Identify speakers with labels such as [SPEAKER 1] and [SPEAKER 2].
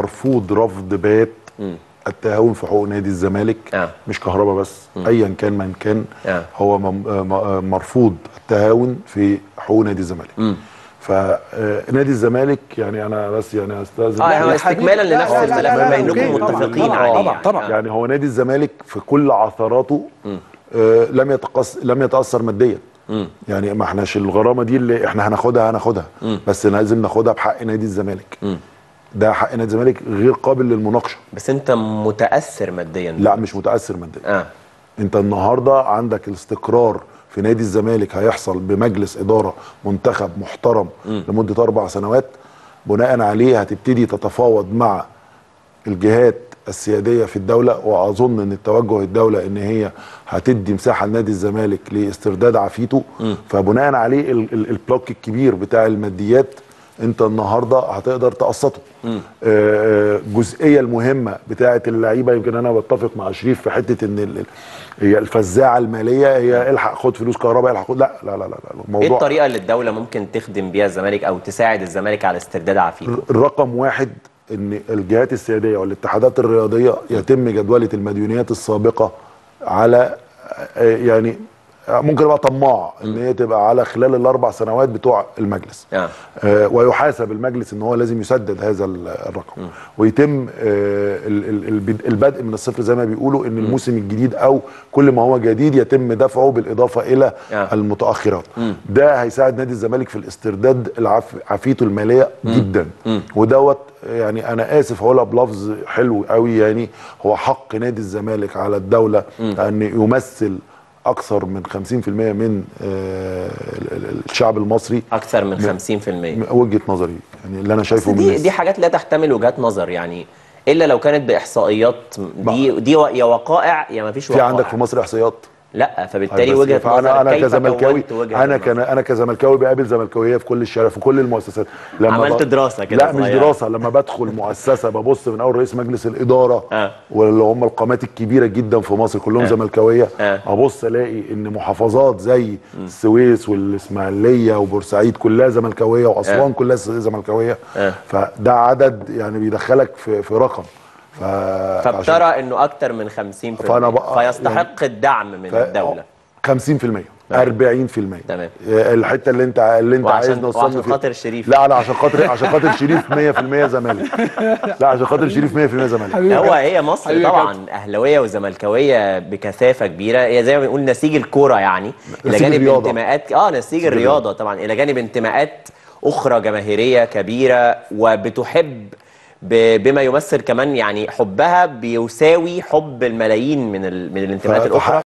[SPEAKER 1] مرفوض رفض بات
[SPEAKER 2] مم.
[SPEAKER 1] التهاون في حقوق نادي الزمالك
[SPEAKER 2] آه.
[SPEAKER 1] مش كهربا بس ايا كان من كان
[SPEAKER 2] آه.
[SPEAKER 1] هو مم- آه، م- آه، مرفوض التهاون في حقوق نادي الزمالك
[SPEAKER 2] مم.
[SPEAKER 1] فنادي الزمالك يعني انا بس يعني استاذن
[SPEAKER 2] اه هو
[SPEAKER 3] يا
[SPEAKER 2] استكمالا
[SPEAKER 3] حبيبي.
[SPEAKER 2] لنفس
[SPEAKER 3] لا، لا،
[SPEAKER 2] الملف
[SPEAKER 3] لا،
[SPEAKER 2] بما
[SPEAKER 3] لا،
[SPEAKER 2] انكم
[SPEAKER 3] أوكي، طبعاً،
[SPEAKER 2] متفقين
[SPEAKER 3] طبعاً،
[SPEAKER 2] عليه
[SPEAKER 3] طبعاً،
[SPEAKER 2] يعني.
[SPEAKER 3] طبعاً.
[SPEAKER 2] آه.
[SPEAKER 1] يعني هو نادي الزمالك في كل عثراته آه لم يتقص لم يتاثر ماديا
[SPEAKER 2] مم.
[SPEAKER 1] يعني ما احناش الغرامه دي اللي احنا هناخدها هناخدها بس لازم ناخدها بحق نادي الزمالك
[SPEAKER 2] مم.
[SPEAKER 1] ده حق نادي الزمالك غير قابل للمناقشه
[SPEAKER 2] بس انت متاثر ماديا
[SPEAKER 1] لا مش متاثر ماديا
[SPEAKER 2] اه
[SPEAKER 1] انت النهارده عندك الاستقرار في نادي الزمالك هيحصل بمجلس اداره منتخب محترم لمده اربع سنوات بناء عليه هتبتدي تتفاوض مع الجهات السياديه في الدوله واظن ان التوجه الدوله ان هي هتدي مساحه لنادي الزمالك لاسترداد عافيته فبناء عليه ال- ال- البلوك الكبير بتاع الماديات انت النهارده هتقدر تقسطه آه، آه، الجزئيه المهمه بتاعه اللعيبه يمكن انا بتفق مع شريف في حته ان ال- ال- هي الفزاعه الماليه هي الحق خد فلوس كهرباء الحق خد لا لا لا لا, لا.
[SPEAKER 2] ايه
[SPEAKER 1] الموضوع
[SPEAKER 2] الطريقه اللي الدوله ممكن تخدم بيها الزمالك او تساعد الزمالك على استرداد عافيته
[SPEAKER 1] الرقم واحد ان الجهات السياديه والاتحادات الرياضيه يتم جدوله المديونيات السابقه على آه، يعني آه، ممكن ابقى طماع ان هي تبقى على خلال الاربع سنوات بتوع المجلس
[SPEAKER 2] آه.
[SPEAKER 1] آه، ويحاسب المجلس ان هو لازم يسدد هذا ال- الرقم ويتم آه، ال- ال- البد- البدء من الصفر زي ما بيقولوا ان الموسم الجديد او كل ما هو جديد يتم دفعه بالاضافه الى
[SPEAKER 2] آه.
[SPEAKER 1] المتاخرات ده هيساعد نادي الزمالك في الاسترداد العف... عافيته الماليه جدا ودوت يعني انا اسف هقولها بلفظ حلو قوي يعني هو حق نادي الزمالك على الدوله ان يمثل اكثر من 50% من آه، ال- ال- الشعب المصري
[SPEAKER 2] اكثر من 50%
[SPEAKER 1] وجهه نظري يعني اللي انا
[SPEAKER 2] بس
[SPEAKER 1] شايفه من
[SPEAKER 2] دي
[SPEAKER 1] الناس.
[SPEAKER 2] دي حاجات لا تحتمل وجهات نظر يعني الا لو كانت باحصائيات دي دي و- يا وقائع يا ما فيش
[SPEAKER 1] في
[SPEAKER 2] وقائع
[SPEAKER 1] عندك في مصر احصائيات
[SPEAKER 2] لا فبالتالي
[SPEAKER 1] بس
[SPEAKER 2] وجهه
[SPEAKER 1] فانا
[SPEAKER 2] نظر
[SPEAKER 1] انا
[SPEAKER 2] كيف
[SPEAKER 1] كزملكاوي
[SPEAKER 2] كونت وجهة
[SPEAKER 1] انا
[SPEAKER 2] النظر؟
[SPEAKER 1] كان انا كزملكاوي بقابل زملكاويه في كل الشارع في كل المؤسسات
[SPEAKER 2] عملت
[SPEAKER 1] ب-
[SPEAKER 2] دراسة كده
[SPEAKER 1] لا مش
[SPEAKER 2] صغيرة.
[SPEAKER 1] دراسه لما بدخل مؤسسه ببص من اول رئيس مجلس الاداره
[SPEAKER 2] آه.
[SPEAKER 1] واللي هم القامات الكبيره جدا في مصر كلهم
[SPEAKER 2] آه.
[SPEAKER 1] زملكاويه
[SPEAKER 2] آه.
[SPEAKER 1] ابص الاقي ان محافظات زي السويس والاسماعيليه وبورسعيد كلها زملكاويه واسوان
[SPEAKER 2] آه.
[SPEAKER 1] كلها زملكاويه
[SPEAKER 2] آه.
[SPEAKER 1] فده عدد يعني بيدخلك في في رقم ف... فعشان-
[SPEAKER 2] فبترى انه اكتر من 50%
[SPEAKER 1] فأنا بقى-
[SPEAKER 2] فيستحق الدعم من
[SPEAKER 1] ف-
[SPEAKER 2] الدوله
[SPEAKER 1] 50% 40%
[SPEAKER 2] تمام.
[SPEAKER 1] الحته اللي انت اللي انت
[SPEAKER 2] وعشان-
[SPEAKER 1] عايز نوصل
[SPEAKER 2] وعشان خاطر شريف.
[SPEAKER 1] لا لا عشان خاطر عشان خاطر شريف 100% زمالك لا عشان خاطر شريف 100% زمالك
[SPEAKER 2] هو هي مصر
[SPEAKER 3] حبيبي يا
[SPEAKER 2] طبعا اهلاويه وزملكاويه بكثافه كبيره هي زي ما بنقول نسيج الكوره يعني الى
[SPEAKER 1] نسيج
[SPEAKER 2] جانب
[SPEAKER 1] الرياضة.
[SPEAKER 2] انتماءات اه نسيج الرياضه طبعا الى جانب انتماءات اخرى جماهيريه كبيره وبتحب ب- بما يمثل كمان يعني حبها بيساوي حب الملايين من ال... من الانتماءات
[SPEAKER 1] ف-
[SPEAKER 2] الاخرى